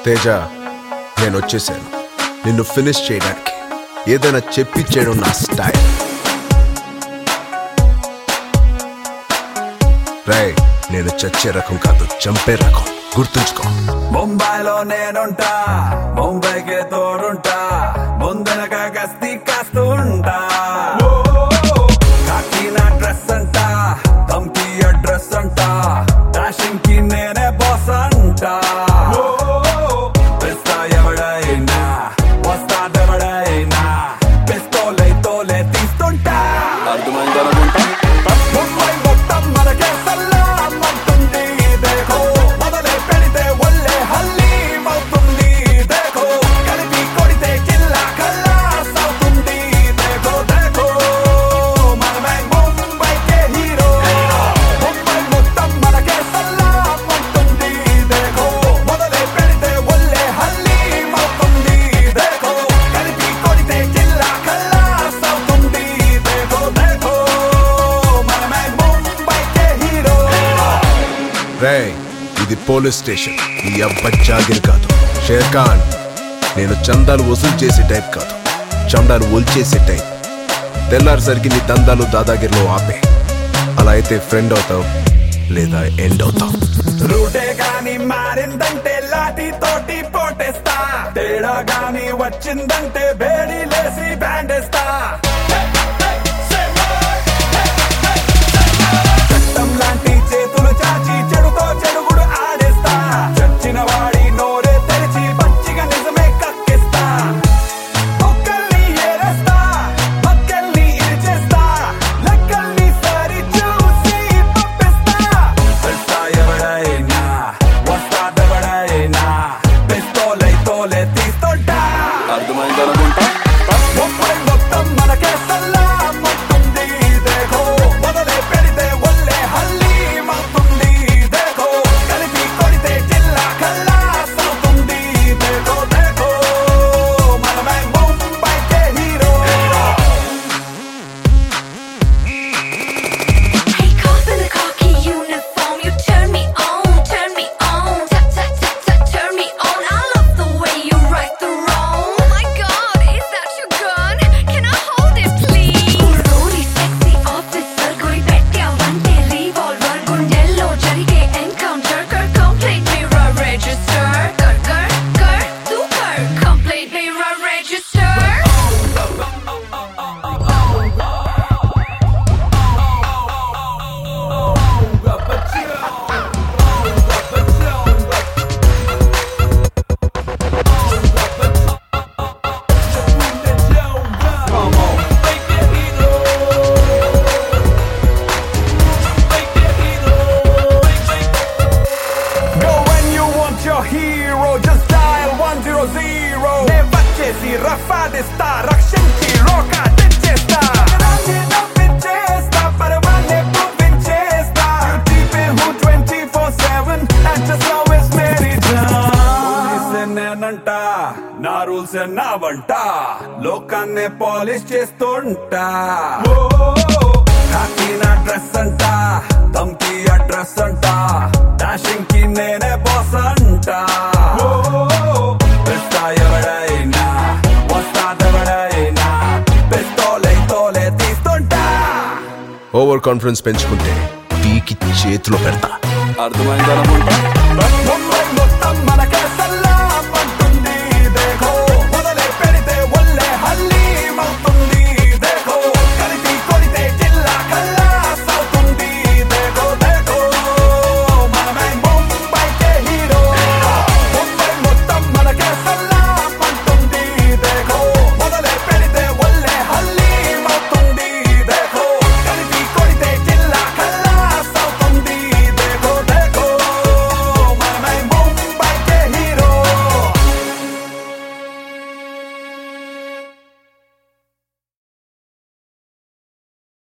తేజ నేను వచ్చేసాను నిన్ను ఫినిష్ చేయడానికి ఏదైనా చెప్పి చేయడం నా స్టైల్ రై నేను చచ్చే రకం కాదు చంపే రకం గుర్తుంచుకో ముంబైలో నేనుంటా ముంబైకే తోడుంటా ముందనక గస్తీ కాస్తుంటా కాకి నా డ్రెస్ అంట ధమ్కి అడ్రస్ అంట డాషింగ్ కి నేనే బాస్ అంట పిస్తా ఎవడైనా వస్తాడెవడైనా పిస్తోలై తోలే తీస్తుంటా అర్థమైందనుకుంటా ముంబై మొత్తం మనకే సల్లామంటుంది దేఖో మొదలే పెడితే ఒళ్ళే హల్లీమవుతుంది దేఖో కలిపి కొడితే కిల్లా ఖల్లాస్ అవుతుంది దేఖో దేఖో మనమే ముంబైకే హీరో ముంబై మొత్తం మనకే సల్లామంటుంది దేఖో మొదలే పెడితే ఒళ్ళే హల్లీమవుతుంది దేఖో కలిపి కొడితే కిల్లా ఖల్లాస్ అవుతుంది దేఖో దేఖో మనమే ముంబైకే హీరో రే ఇది పోలీస్ స్టేషన్ ఈ అబ్బ జాగిర్ కాదు షేర్ ఖాన్ నేను చందాలు వసూలు చేసే టైప్ కాదు చందాలు ఒల్చేసే టైప్ తెల్లారిసరికి నీ దందాలు దాదాగిరిలో ఆపే అలా అయితే ఫ్రెండ్ అవుతావు లేదా ఎండ్ అవుతావు రూటే గాని మారిందంటే లాఠీ తోటి పోటేస్తా తేడా గాని వచ్చిందంటే బేడి లేసి బ్యాండేస్తా చట్టం లాంటి చేతులు చాచి చెడుతో చెడుగుడు ఆడేస్తా చచ్చిన వాడి నోరే తెరిచి పచ్చిగా నిజమే కక్కిస్తా ఒక్కల్ని ఏరేస్తా పక్కల్ని ఇరిచేస్తా లెక్కల్ని సరి చూసి పంపిస్తా పిస్తా ఎవడైనా వస్తాడెవడైనా పిస్తోలై తోలే తీస్తుంటా అర్థమైందనుకుంటా ముంబై మొత్తం మనకే సల్లామంటుంది దేఖో మొదలే పెడితే ఒళ్ళే హల్లీమవుతుంది దేఖో కలిపి కొడితే జిల్లా ఖల్లాస్ అవుతుంది దేఖో దేఖో మనమే ముంబైకే hero Take off in the khaki uniform, you turn me on, turn me on, tap tap tap tap, turn me on. I love the way you right the wrong. Oh my God, is that your gun? Can I hold it, please? Rory, sexy officer, koi petya vante revolver, gundello jarige encounter, kar complete mirror register, kar kar kar, tu kar complete mirror register. Go when you want your hero, just dial 100. Never చేసి రఫాడిస్తా రక్షించి రోకా తెచ్చేస్తా నగరాన్ని నవ్వించేస్తా, పరవాన్నే పువ్వించేస్తా. Beauty पे हूँ 24/7 and just always मेरी जान. పోలీసే నేనంట నా rules నా వంట లోకాన్ని పాలిష్ చేస్తుంటా కాకి నా డ్రెస్ అంట తమ్కి అడ్రస్ అంట డాషింగ్ కి నేనే బాస్ అంట పిస్తా ఎవడైనా వస్తాదెవడైనా పిస్తోలై తోలే తీస్తుంటా ఓవర్ కాన్ఫిడెన్స్ పెంచుకుంటే పీకి చేతిలో పెడతా అర్థమైందనుకుంటా